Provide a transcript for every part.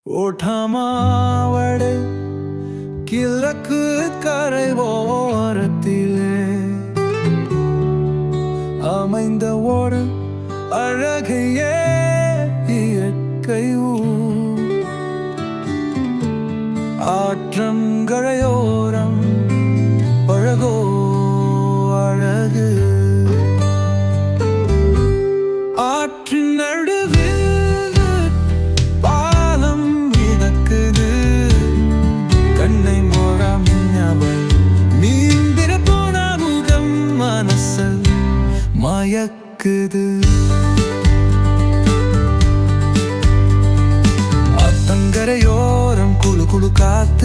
ஓட்டமாவடு கிழக்கு கரை ஓரத்திலே அமைந்த ஒரு அழகையே இயற்கை ஊர். ஆற்றங்கரையோரம் பழகோ அழகு ஆற்றின் நடுவில் பாலம் மிதக்குது கண்ணை மோரம் அவள் நீந்திர போன முகம் மனசல் மயக்குது அத்தங்கரையோரம் குழு குழு காத்து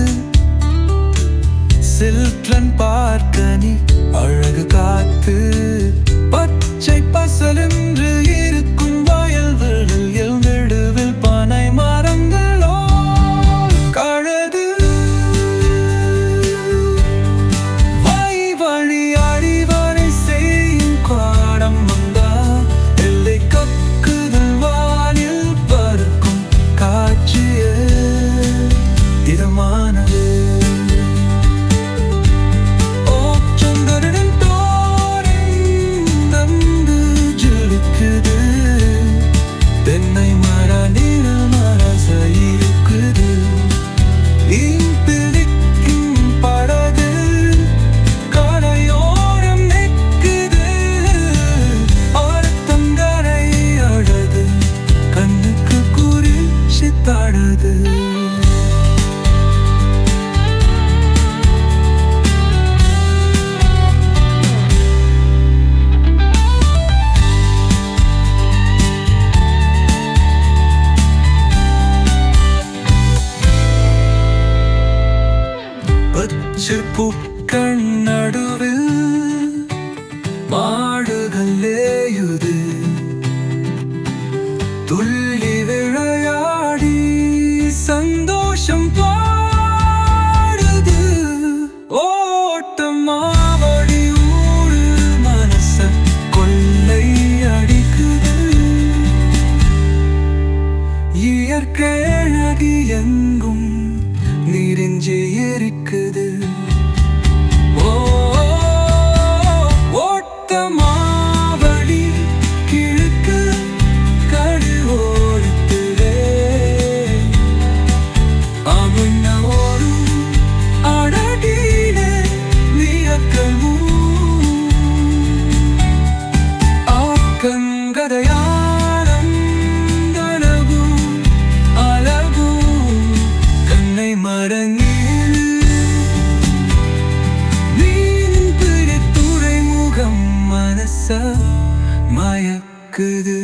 சில்ட்ரன் பார்க்க நீ அழகு காத்து பச்சை பசலென்று இருக்கும் வயல்வெளியில் எழுந்திடுவில் பனை மரங்களோ கழது வை வழி அடிவரை செய்யும் காடம் வந்தா எல்லை கக்குதல் வானில் பறக்கும் காட்சியே இதமானது ஓச்சந்தருடன் தோரந்து ஜொலிக்குது தென்னை மர நிற மரச இருக்குது பிடிக்கும் படகு கரையோரம் நிற்குது ஆரத்தங்கரை அழகு கண்ணுக்கு குறிச்சி தடது பச்சை பூக்கள் நடுவில் மாடுகள் லேயுது துள்ளி விளையாடி சந்தோஷம் பாடுது ஓட்டம் மாவடி ஊரு மனச கொள்ளை அடிக்குது இயற்கை அழகி எங்கும் நிறைஞ்சு இருக்குது ஓ ஓட்டமாவடி கிழக்கு கடுவோரத்திலே அமைந்த ஒரு அழகிலே வியக்கல் ஆக்கங்கரையானந்தனகு அழகு கண்ணை மறங்கில் மீன் பிடி துறைமுகம் மனச மயக்குது